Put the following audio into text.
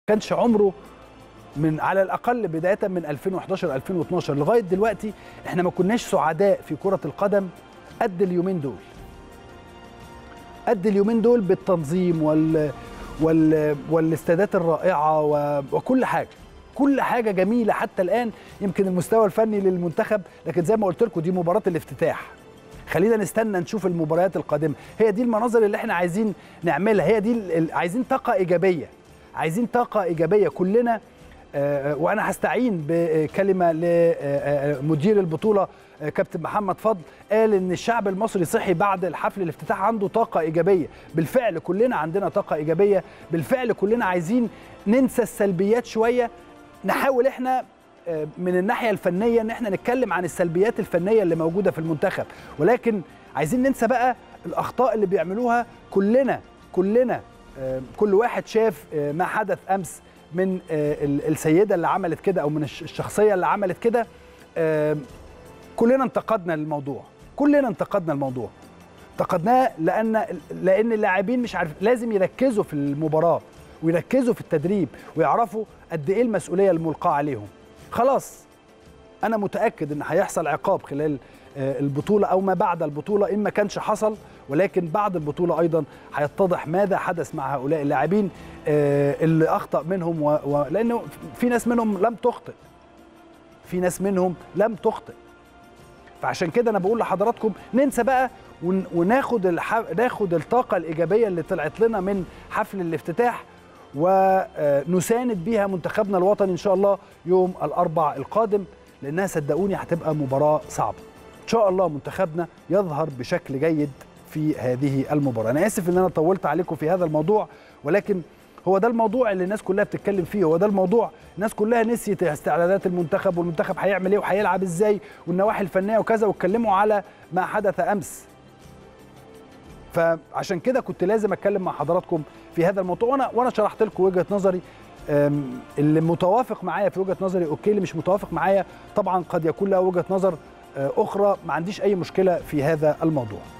كانش عمره من على الاقل بدايه من 2011 2012 لغايه دلوقتي احنا ما كناش سعداء في كره القدم قد اليومين دول قد اليومين دول بالتنظيم وال وال والاستادات الرائعه و... وكل حاجه كل حاجه جميله حتى الان يمكن المستوى الفني للمنتخب لكن زي ما قلت لكم دي مباراه الافتتاح خلينا نستنى نشوف المباريات القادمه هي دي المناظر اللي احنا عايزين نعملها هي دي ال... عايزين طاقه ايجابيه عايزين طاقه ايجابيه كلنا آه وانا هستعين بكلمه لمدير البطوله كابتن محمد فضل قال ان الشعب المصري صحي بعد الحفل الافتتاح عنده طاقه ايجابيه بالفعل كلنا عندنا طاقه ايجابيه بالفعل كلنا عايزين ننسى السلبيات شويه نحاول احنا من الناحيه الفنيه ان احنا نتكلم عن السلبيات الفنيه اللي موجوده في المنتخب ولكن عايزين ننسى بقى الاخطاء اللي بيعملوها كلنا كلنا كل واحد شاف ما حدث امس من السيده اللي عملت كده او من الشخصيه اللي عملت كده كلنا انتقدنا الموضوع كلنا انتقدنا الموضوع انتقدناه لان لان اللاعبين مش عارف لازم يركزوا في المباراه ويركزوا في التدريب ويعرفوا قد ايه المسؤوليه الملقاه عليهم خلاص انا متاكد ان هيحصل عقاب خلال البطوله او ما بعد البطوله ان ما كانش حصل ولكن بعد البطوله ايضا هيتضح ماذا حدث مع هؤلاء اللاعبين اللي اخطا منهم و... و... لانه في ناس منهم لم تخطئ في ناس منهم لم تخطئ فعشان كده انا بقول لحضراتكم ننسى بقى ون... وناخد الح... ناخد الطاقه الايجابيه اللي طلعت لنا من حفل الافتتاح ونساند بيها منتخبنا الوطني ان شاء الله يوم الاربع القادم لانها صدقوني هتبقى مباراه صعبه ان شاء الله منتخبنا يظهر بشكل جيد في هذه المباراه انا اسف ان انا طولت عليكم في هذا الموضوع ولكن هو ده الموضوع اللي الناس كلها بتتكلم فيه هو ده الموضوع الناس كلها نسيت استعدادات المنتخب والمنتخب هيعمل ايه وهيلعب ازاي والنواحي الفنيه وكذا واتكلموا على ما حدث امس فعشان كده كنت لازم اتكلم مع حضراتكم في هذا الموضوع وانا وانا شرحت لكم وجهه نظري اللي متوافق معايا في وجهه نظري اوكي اللي مش متوافق معايا طبعا قد يكون له وجهه نظر اخرى ما عنديش اي مشكله في هذا الموضوع